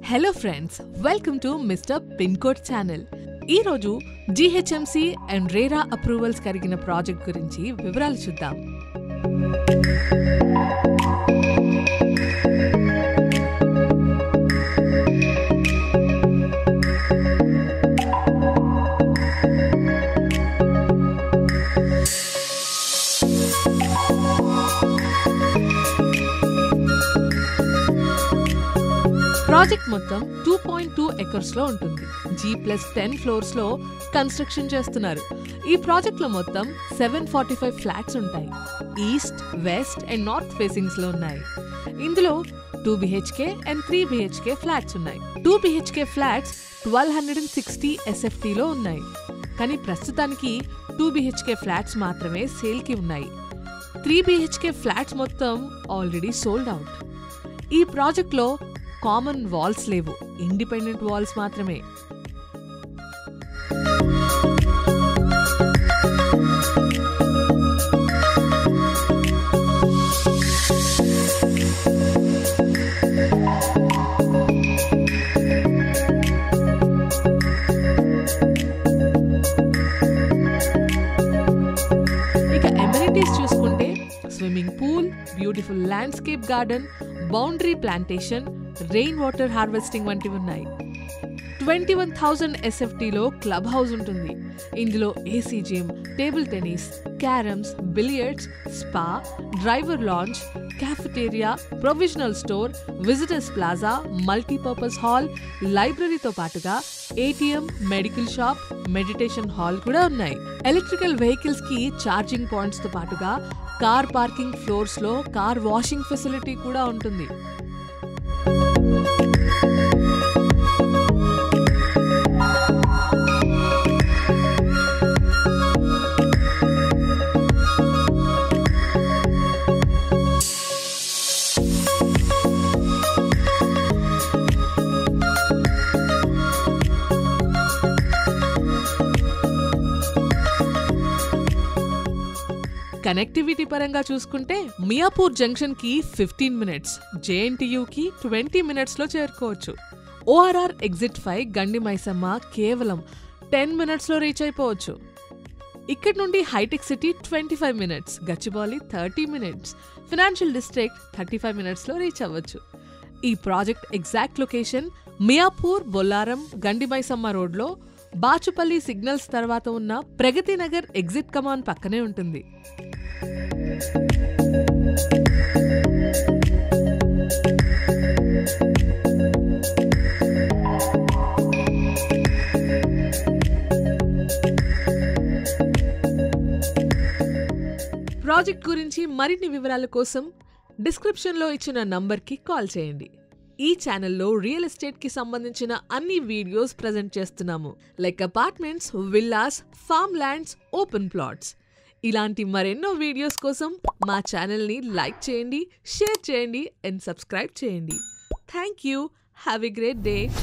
hello friends welcome to mister pin code channel ఈరోజు GHMC and RERA approvals కలిగిన project గురించి వివరాలు చూద్దాం ప్రాజెక్ట్ మొత్తం టూ పాయింట్ టూ ఎకర్స్ లో ఉంటుంది జీ ప్లస్ టెన్ ఫ్లోర్స్ లో కన్స్ట్రక్షన్ చేస్తున్నారు ఈ ప్రాజెక్ట్ లో మొత్తం సెవెన్ ఫార్టీ ఫైవ్ ఫ్లాట్స్ ఉంటాయి east west and north facings లో ఉన్నాయి ఇందులో two BHK and three BHK flats ఉన్నాయి two BHK flats twelve hundred and sixty ఎస్ఎఫ్టీలో ఉన్నాయి కానీ ప్రస్తుతానికి టూ బిహెచ్కే ఫ్లాట్స్ మాత్రమే సేల్కి ఉన్నాయి త్రీ బిహెచ్కే ఫ్లాట్స్ మొత్తం ఆల్రెడీ సోల్డ్ అవుట్ ఈ ప్రాజెక్ట్లో కామన్ వాల్స్ లేవు ఇండిపెండెంట్ వాల్స్ మాత్రమే ఇక ఎమ్యూనిటీస్ చూసుకుంటే swimming pool beautiful landscape garden boundary plantation rain water harvesting వంటివి ఉన్నాయి ట్వంటీ వన్ థౌజండ్ ఎస్ఎఫ్టీలో క్లబ్ హౌస్ ఉంటుంది ఇందులో AC gym table tennis carroms billiards spa driver lounge cafeteria provisional store visitors plaza multipurpose hall లైబ్రరీతో పాటుగా ATM medical shop meditation hall కూడా ఉన్నాయి electrical vehicles కి ఛార్జింగ్ పాయింట్స్ తో పాటుగా కార్ పార్కింగ్ ఫ్లోర్స్ లో కార్ వాషింగ్ ఫెసిలిటీ కూడా ఉంటుంది కనెక్టివిటీ పరంగా చూసుకుంటే మియాపూర్ జంక్షన్ కి ఫిఫ్టీన్ మినిట్స్ కి ట్వంటీ మినిట్స్ లో చేరుకోవచ్చు ఓఆర్ఆర్ ఎగ్జిట్ ఫైవ్ గండి మైసమ్మ కేవలం టెన్ మినిట్స్ లో రీచ్ అయిపోవచ్చు ఇక్కడ నుండి Hitech City twenty five minutes Gachibowli thirty minutes financial district thirty five మినిట్స్లో రీచ్ అవ్వచ్చు ఈ project exact location Miyapur Bollaram Gandimaisamma రోడ్లో బాచుపల్లి సిగ్నల్స్ తర్వాత ఉన్న ప్రగతి నగర్ ఎగ్జిట్ కమాన్ పక్కనే ఉంటుంది ప్రాజెక్ట్ గురించి మరిన్ని వివరాల కోసం డిస్క్రిప్షన్లో ఇచ్చిన నంబర్కి కాల్ చేయండి ఈ ఛానల్లో రియల్ ఎస్టేట్కి సంబంధించిన అన్ని వీడియోస్ ప్రజెంట్ చేస్తున్నాము like apartments villas farm lands open plots ఇలాంటి మరెన్నో వీడియోస్ కోసం మా ఛానల్ని లైక్ చేయండి షేర్ చేయండి అండ్ సబ్స్క్రైబ్ చేయండి thank you have a great day